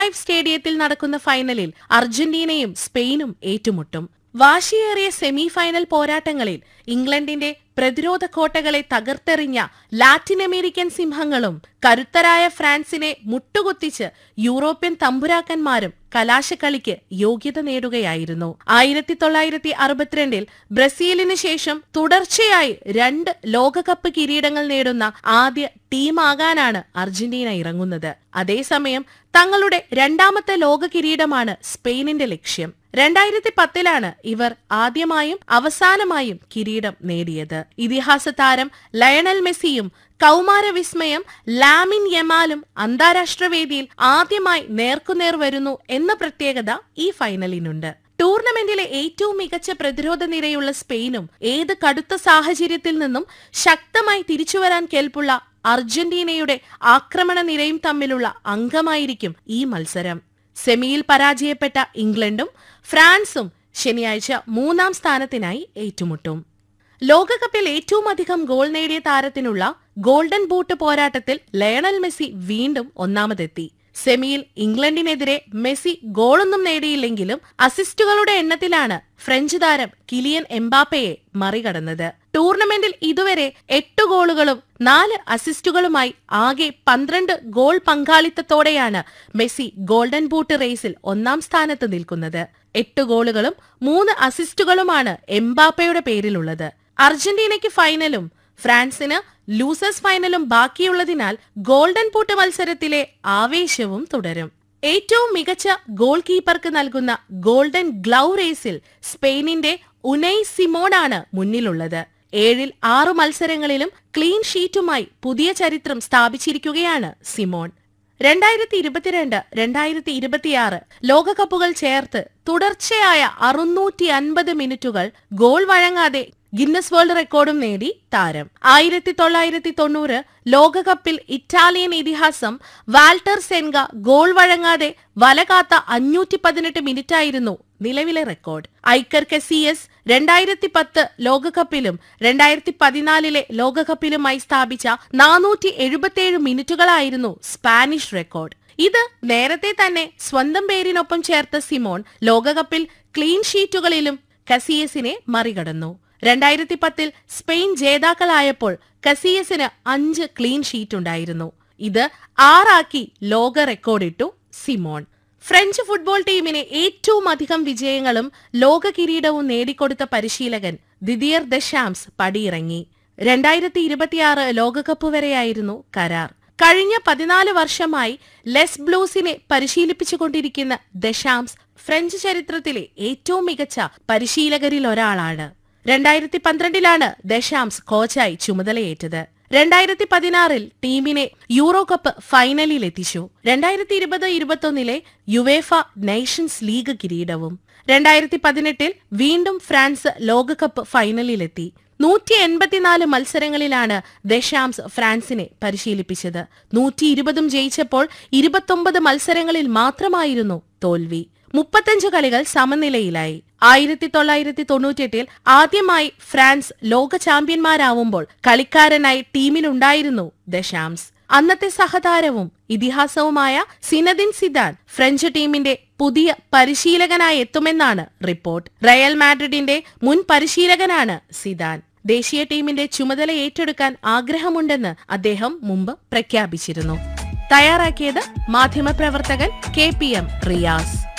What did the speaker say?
life സ്റ്റേഡിയത്തിൽ നടക്കുന്ന ഫൈനലിൽ അർജന്റീനയും സ്പെയിനും ഏറ്റുമുട്ടും വാശിയേറിയ സെമി ഫൈനൽ പോരാട്ടങ്ങളിൽ ഇംഗ്ലണ്ടിന്റെ പ്രതിരോധ കോട്ടകളെ തകർത്തെറിഞ്ഞ ലാറ്റിൻ അമേരിക്കൻ സിംഹങ്ങളും കരുത്തരായ ഫ്രാൻസിനെ മുട്ടുകുത്തിച്ച് യൂറോപ്യൻ തമ്പുരാക്കന്മാരും കലാശക്കളിക്ക് യോഗ്യത നേടുകയായിരുന്നു ആയിരത്തി തൊള്ളായിരത്തി അറുപത്തിരണ്ടിൽ ബ്രസീലിന് ശേഷം തുടർച്ചയായി രണ്ട് ലോകകപ്പ് കിരീടങ്ങൾ നേടുന്ന ആദ്യ ടീമാകാനാണ് അർജന്റീന ഇറങ്ങുന്നത് അതേസമയം തങ്ങളുടെ രണ്ടാമത്തെ ലോക കിരീടമാണ് സ്പെയിനിന്റെ ലക്ഷ്യം രണ്ടായിരത്തി പത്തിലാണ് ഇവർ ആദ്യമായും അവസാനമായും കിരീടം നേടിയത് ഇതിഹാസ താരം ലയണൽ മെസ്സിയും കൗമാര വിസ്മയം ലാമിൻ യമാലും അന്താരാഷ്ട്ര വേദിയിൽ ആദ്യമായി നേർക്കുനേർ വരുന്നു എന്ന പ്രത്യേകത ഈ ഫൈനലിനുണ്ട് ടൂർണമെന്റിലെ ഏറ്റവും മികച്ച പ്രതിരോധ നിരയുള്ള സ്പെയിനും ഏത് കടുത്ത സാഹചര്യത്തിൽ നിന്നും ശക്തമായി തിരിച്ചുവരാൻ കേൾപ്പുള്ള അർജന്റീനയുടെ ആക്രമണ നിരയും തമ്മിലുള്ള അംഗമായിരിക്കും ഈ മത്സരം സെമിയിൽ പരാജയപ്പെട്ട ഇംഗ്ലണ്ടും ഫ്രാൻസും ശനിയാഴ്ച മൂന്നാം സ്ഥാനത്തിനായി ഏറ്റുമുട്ടും ലോകകപ്പിൽ ഏറ്റവും അധികം ഗോൾ നേടിയ താരത്തിനുള്ള ഗോൾഡൻ ബൂട്ട് പോരാട്ടത്തിൽ ലയണൽ മെസ്സി വീണ്ടും ഒന്നാമതെത്തി സെമിയിൽ ഇംഗ്ലണ്ടിനെതിരെ മെസ്സി ഗോളൊന്നും നേടിയില്ലെങ്കിലും അസിസ്റ്റുകളുടെ എണ്ണത്തിലാണ് ഫ്രഞ്ച് താരം കിലിയൻ എംബാപ്പയെ മറികടന്നത് ടൂർണമെന്റിൽ ഇതുവരെ എട്ട് ഗോളുകളും നാല് അസിസ്റ്റുകളുമായി ആകെ പന്ത്രണ്ട് ഗോൾ പങ്കാളിത്തത്തോടെയാണ് മെസ്സി ഗോൾഡൻ ബൂട്ട് റേസിൽ ഒന്നാം സ്ഥാനത്ത് നിൽക്കുന്നത് എട്ട് ഗോളുകളും മൂന്ന് അസിസ്റ്റുകളുമാണ് എംബാപ്പയുടെ പേരിലുള്ളത് അർജന്റീനയ്ക്ക് ഫൈനലും ഫ്രാൻസിന് ലൂസേഴ്സ് ഫൈനലും ബാക്കിയുള്ളതിനാൽ ഗോൾഡൻ ബൂട്ട് മത്സരത്തിലെ ആവേശവും തുടരും ഏറ്റവും മികച്ച ഗോൾ കീപ്പർക്ക് നൽകുന്ന ഗോൾഡൻ ഗ്ലൗ റേസിൽ സ്പെയിനിന്റെ ഉനൈ സിമോണാണ് മുന്നിലുള്ളത് ഏഴിൽ ആറു മത്സരങ്ങളിലും ക്ലീൻ ഷീറ്റുമായി പുതിയ ചരിത്രം സ്ഥാപിച്ചിരിക്കുകയാണ് സിമോൺ രണ്ടായിരത്തി ഇരുപത്തിരണ്ട് രണ്ടായിരത്തി ഇരുപത്തിയാറ് ലോകകപ്പുകൾ ചേർത്ത് തുടർച്ചയായ അറുന്നൂറ്റി അൻപത് മിനിറ്റുകൾ ഗോൾ വഴങ്ങാതെ ഗിന്നസ് വേൾഡ് റെക്കോർഡും നേടി താരം ആയിരത്തി തൊള്ളായിരത്തി തൊണ്ണൂറ് ലോകകപ്പിൽ ഇറ്റാലിയൻ ഇതിഹാസം വാൾട്ടർ സെൻഗ ഗോൾ വഴങ്ങാതെ വലകാത്ത അഞ്ഞൂറ്റി പതിനെട്ട് മിനിറ്റായിരുന്നു നിലവിലെ റെക്കോർഡ് ഐക്കർ കെസിയസ് രണ്ടായിരത്തി പത്ത് ലോകകപ്പിലും രണ്ടായിരത്തി പതിനാലിലെ ലോകകപ്പിലുമായി സ്ഥാപിച്ച നാനൂറ്റി എഴുപത്തിയേഴ് മിനിറ്റുകളായിരുന്നു സ്പാനിഷ് റെക്കോർഡ് ഇത് നേരത്തെ തന്നെ സ്വന്തം പേരിനൊപ്പം ചേർത്ത സിമോൺ ലോകകപ്പിൽ ക്ലീൻ ഷീറ്റുകളിലും കസിയസിനെ മറികടന്നു രണ്ടായിരത്തി പത്തിൽ സ്പെയിൻ ജേതാക്കളായപ്പോൾ കസിയസിന് അഞ്ച് ക്ലീൻ ഷീറ്റ് ഉണ്ടായിരുന്നു ഇത് ആറാക്കി ലോക റെക്കോർഡിട്ടു സിമോൺ ഫ്രഞ്ച് ഫുട്ബോൾ ടീമിന് ഏറ്റവും അധികം വിജയങ്ങളും ലോക കിരീടവും നേടിക്കൊടുത്ത പരിശീലകൻ ദിദിയർ ദശാംസ് പടിയിറങ്ങി രണ്ടായിരത്തി ഇരുപത്തിയാറ് ലോകകപ്പ് വരെയായിരുന്നു കരാർ കഴിഞ്ഞ പതിനാല് വർഷമായി ലെസ് ബ്ലൂസിനെ പരിശീലിപ്പിച്ചുകൊണ്ടിരിക്കുന്ന ദശാംസ് ഫ്രഞ്ച് ചരിത്രത്തിലെ ഏറ്റവും മികച്ച പരിശീലകരിൽ ഒരാളാണ് രണ്ടായിരത്തി പന്ത്രണ്ടിലാണ് ദശാംസ് കോച്ചായി ചുമതലയേറ്റത് രണ്ടായിരത്തി പതിനാറിൽ ടീമിനെ യൂറോ കപ്പ് ഫൈനലിൽ എത്തിച്ചു രണ്ടായിരത്തി ഇരുപത് ഇരുപത്തൊന്നിലെ യുവേഫ നേഷൻസ് ലീഗ് കിരീടവും രണ്ടായിരത്തി പതിനെട്ടിൽ വീണ്ടും ഫ്രാൻസ് ലോകകപ്പ് ഫൈനലിലെത്തി നൂറ്റി എൺപത്തിനാല് മത്സരങ്ങളിലാണ് ദശാംസ് ഫ്രാൻസിനെ പരിശീലിപ്പിച്ചത് നൂറ്റി ഇരുപതും ജയിച്ചപ്പോൾ ഇരുപത്തൊമ്പത് മത്സരങ്ങളിൽ മാത്രമായിരുന്നു തോൽവി മുപ്പത്തഞ്ച് കളികൾ സമനിലയിലായി ആയിരത്തി തൊള്ളായിരത്തി തൊണ്ണൂറ്റിയെട്ടിൽ ആദ്യമായി ഫ്രാൻസ് ലോക ചാമ്പ്യന്മാരാവുമ്പോൾ കളിക്കാരനായി ടീമിലുണ്ടായിരുന്നു ദശാംസ് അന്നത്തെ സഹതാരവും ഇതിഹാസവുമായ സിനദിൻ സിദാൻ ഫ്രഞ്ച് ടീമിന്റെ പുതിയ പരിശീലകനായി എത്തുമെന്നാണ് റിപ്പോർട്ട് റയൽ മാഡ്രിഡിന്റെ മുൻ പരിശീലകനാണ് സിദാൻ ദേശീയ ടീമിന്റെ ചുമതല ഏറ്റെടുക്കാൻ ആഗ്രഹമുണ്ടെന്ന് അദ്ദേഹം മുമ്പ് പ്രഖ്യാപിച്ചിരുന്നു തയ്യാറാക്കിയത് മാധ്യമപ്രവർത്തകൻ കെ പി എം റിയാസ്